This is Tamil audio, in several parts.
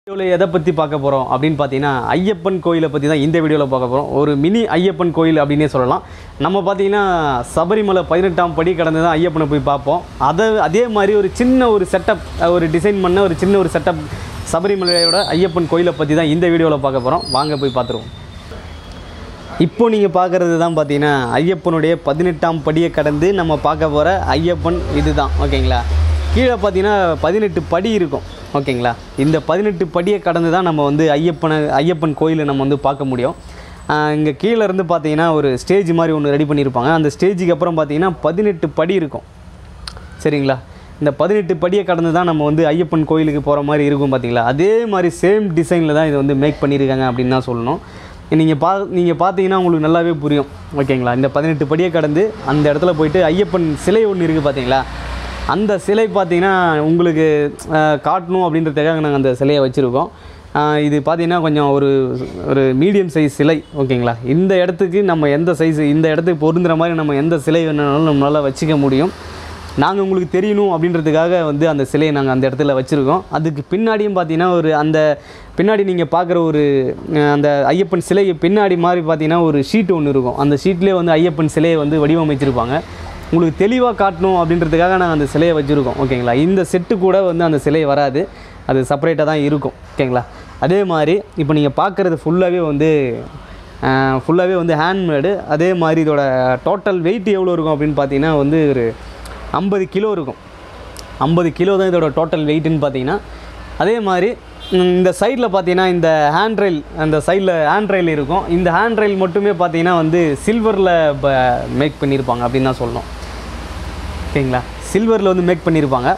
வீடியோவில் எதை பற்றி பார்க்க போகிறோம் அப்படின்னு பார்த்தீங்கன்னா ஐயப்பன் கோயிலை பற்றி தான் இந்த வீடியோவில் பார்க்க போகிறோம் ஒரு மினி ஐயப்பன் கோயில் அப்படின்னே சொல்லலாம் நம்ம பார்த்தீங்கன்னா சபரிமலை பதினெட்டாம் படி கடந்து தான் ஐயப்பனை போய் பார்ப்போம் அதை அதே மாதிரி ஒரு சின்ன ஒரு செட்டப் ஒரு டிசைன் பண்ண ஒரு சின்ன ஒரு செட்டப் சபரிமலையோட ஐயப்பன் கோயிலை பற்றி தான் இந்த வீடியோவில் பார்க்க போகிறோம் வாங்க போய் பார்த்துருவோம் இப்போ நீங்கள் பார்க்குறது தான் பார்த்தீங்கன்னா ஐயப்பனுடைய பதினெட்டாம் படியை கடந்து நம்ம பார்க்க போகிற ஐயப்பன் இதுதான் ஓகேங்களா கீழே பார்த்தீங்கன்னா பதினெட்டு படி இருக்கும் ஓகேங்களா இந்த பதினெட்டு படியை கடந்து தான் நம்ம வந்து ஐயப்பனை ஐயப்பன் கோயிலை நம்ம வந்து பார்க்க முடியும் இங்கே கீழே இருந்து பார்த்தீங்கன்னா ஒரு ஸ்டேஜ் மாதிரி ஒன்று ரெடி பண்ணியிருப்பாங்க அந்த ஸ்டேஜுக்கு அப்புறம் பார்த்தீங்கன்னா பதினெட்டு படி இருக்கும் சரிங்களா இந்த பதினெட்டு படியை கடந்து தான் நம்ம வந்து ஐயப்பன் கோயிலுக்கு போகிற மாதிரி இருக்கும் பார்த்தீங்களா அதே மாதிரி சேம் டிசைனில் தான் இதை வந்து மேக் பண்ணியிருக்காங்க அப்படின்னு தான் சொல்லணும் நீங்கள் பா நீங்கள் பார்த்தீங்கன்னா உங்களுக்கு நல்லாவே புரியும் ஓகேங்களா இந்த பதினெட்டு படியை கடந்து அந்த இடத்துல போயிட்டு ஐயப்பன் சிலை ஒன்று இருக்குது பார்த்தீங்களா அந்த சிலை பார்த்தீங்கன்னா உங்களுக்கு அஹ், காட்டணும் அப்படின்றதுக்காக நாங்கள் அந்த சிலையை வச்சுருக்கோம் ஆஹ் இது பார்த்தீங்கன்னா கொஞ்சம் ஒரு ஒரு மீடியம் சைஸ் சிலை ஓகேங்களா இந்த இடத்துக்கு நம்ம எந்த சைஸ் இந்த இடத்துக்கு பொருந்துற மாதிரி நம்ம எந்த சிலை வேணுனாலும் நம்மளால் வச்சுக்க முடியும் நாங்கள் உங்களுக்கு தெரியணும் அப்படின்றதுக்காக வந்து அந்த சிலையை நாங்கள் அந்த இடத்துல வச்சுருக்கோம் அதுக்கு பின்னாடியும் பார்த்தீங்கன்னா ஒரு அந்த பின்னாடி நீங்கள் பார்க்குற ஒரு அஹ், அந்த ஐயப்பன் சிலைக்கு பின்னாடி மாதிரி பார்த்தீங்கன்னா ஒரு ஷீட் ஒன்று இருக்கும் அந்த ஷீட்லேயே வந்து ஐயப்பன் சிலையை வந்து வடிவமைச்சிருப்பாங்க உங்களுக்கு தெளிவாக காட்டணும் அப்படின்றதுக்காக நாங்கள் அந்த சிலையை வச்சுருக்கோம் ஓகேங்களா இந்த செட்டு கூட வந்து அந்த சிலை வராது அது செப்பரேட்டாக தான் இருக்கும் ஓகேங்களா அதே மாதிரி இப்போ நீங்கள் பார்க்குறது ஃபுல்லாகவே வந்து ஃபுல்லாகவே வந்து ஹேண்ட்மேடு அதே மாதிரி இதோட டோட்டல் வெயிட் எவ்வளோ இருக்கும் அப்படின்னு பார்த்தீங்கன்னா வந்து ஒரு ஐம்பது கிலோ இருக்கும் ஐம்பது கிலோ தான் இதோட டோட்டல் வெயிட்டுன்னு பார்த்தீங்கன்னா அதே மாதிரி ம், இந்த சைடில் பார்த்தீங்கன்னா இந்த ஹேண்ட் ரயில் அந்த சைடில் ஹேண்ட் ரயில் இருக்கும் இந்த ஹேண்ட் ரயில் மட்டுமே பார்த்தீங்கன்னா வந்து சில்வரில் மேக் பண்ணியிருப்பாங்க அப்படின்னு தான் சொல்லணும் ஓகேங்களா சில்வரில் வந்து மேக் பண்ணியிருப்பாங்க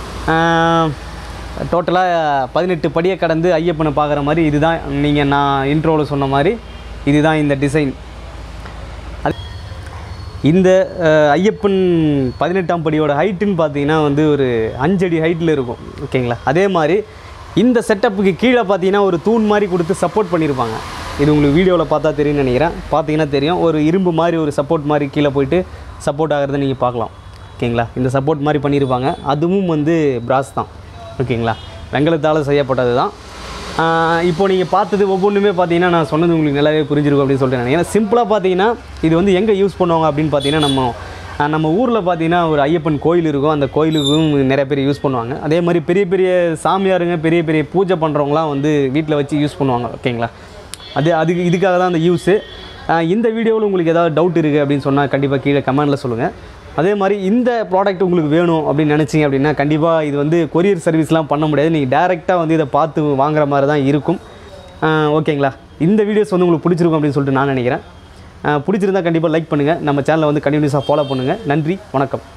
டோட்டலாக பதினெட்டு படியை கடந்து ஐயப்பனை பார்க்குற மாதிரி இதுதான் நீங்கள் நான் இன்ட்ரோவில் சொன்ன மாதிரி இதுதான் இந்த டிசைன் இந்த அஹ், ஐயப்பன் பதினெட்டாம் படியோட ஹைட்டுன்னு பார்த்தீங்கன்னா வந்து ஒரு அஞ்சடி ஹைட்டில் இருக்கும் ஓகேங்களா அதே மாதிரி இந்த செட்டப்புக்கு கீழே பார்த்தீங்கன்னா ஒரு தூண் மாதிரி கொடுத்து சப்போர்ட் பண்ணியிருப்பாங்க இது உங்களுக்கு வீடியோவில் பார்த்தா தெரியும்னு நினைக்கிறேன் பார்த்தீங்கன்னா தெரியும் ஒரு இரும்பு மாதிரி ஒரு சப்போர்ட் மாதிரி கீழே போயிட்டு சப்போர்ட் ஆகிறத நீங்கள் பார்க்கலாம் ஓகேங்களா இந்த சப்போர்ட் மாதிரி பண்ணியிருப்பாங்க அதுவும் வந்து பிராஸ் தான் ஓகேங்களா வெங்கலத்தால் செய்யப்பட்டது தான் ஆஹ் இப்போ நீங்கள் பார்த்தது ஒவ்வொன்றுமே பார்த்தீங்கன்னா நான் சொன்னது உங்களுக்கு நல்லாவே புரிஞ்சிருக்கும் அப்படின்னு சொல்லிட்டு நினைக்கிறேன் சிம்பிளாக பார்த்தீங்கன்னா இது வந்து எங்கே யூஸ் பண்ணுவாங்க அப்படின்னு பார்த்தீங்கன்னா நம்ம ஆஹ் நம்ம ஊரில் பார்த்தீங்கன்னா ஒரு ஐயப்பன் கோயில் இருக்கும் அந்த கோயிலுக்கும் நிறைய பேர் யூஸ் பண்ணுவாங்க அதே மாதிரி பெரிய பெரிய சாமியாருங்க பெரிய பெரிய பூஜை பண்ணுறவங்களாம் வந்து வீட்டில் வச்சு யூஸ் பண்ணுவாங்க ஓகேங்களா அது அதுக்கு இதுக்காக தான் அந்த யூஸு இந்த வீடியோவில் உங்களுக்கு ஏதாவது டவுட் இருக்குது அப்படின்னு சொன்னால் கண்டிப்பாக கீழே கமெண்டில் சொல்லுங்கள் அதே மாதிரி இந்த ப்ராடக்ட் உங்களுக்கு வேணும் அப்படின்னு நினச்சிங்க அப்படின்னா கண்டிப்பாக இது வந்து கொரியர் சர்வீஸ்லாம் பண்ண முடியாது நீங்கள் டேரெக்டாக வந்து இதை பார்த்து வாங்குற மாதிரி தான் இருக்கும் ஆஹ் ஓகேங்களா இந்த வீடியோஸ் வந்து உங்களுக்கு பிடிச்சிருக்கும் அப்படின்னு சொல்லிட்டு நான் நினைக்கிறேன் ஆஹ் பிடிச்சிருந்தா கண்டிப்பாக லைக் பண்ணுங்கள் நம்ம சேனலை வந்து கண்டினியூஸாக ஃபாலோ பண்ணுங்கள் நன்றி வணக்கம்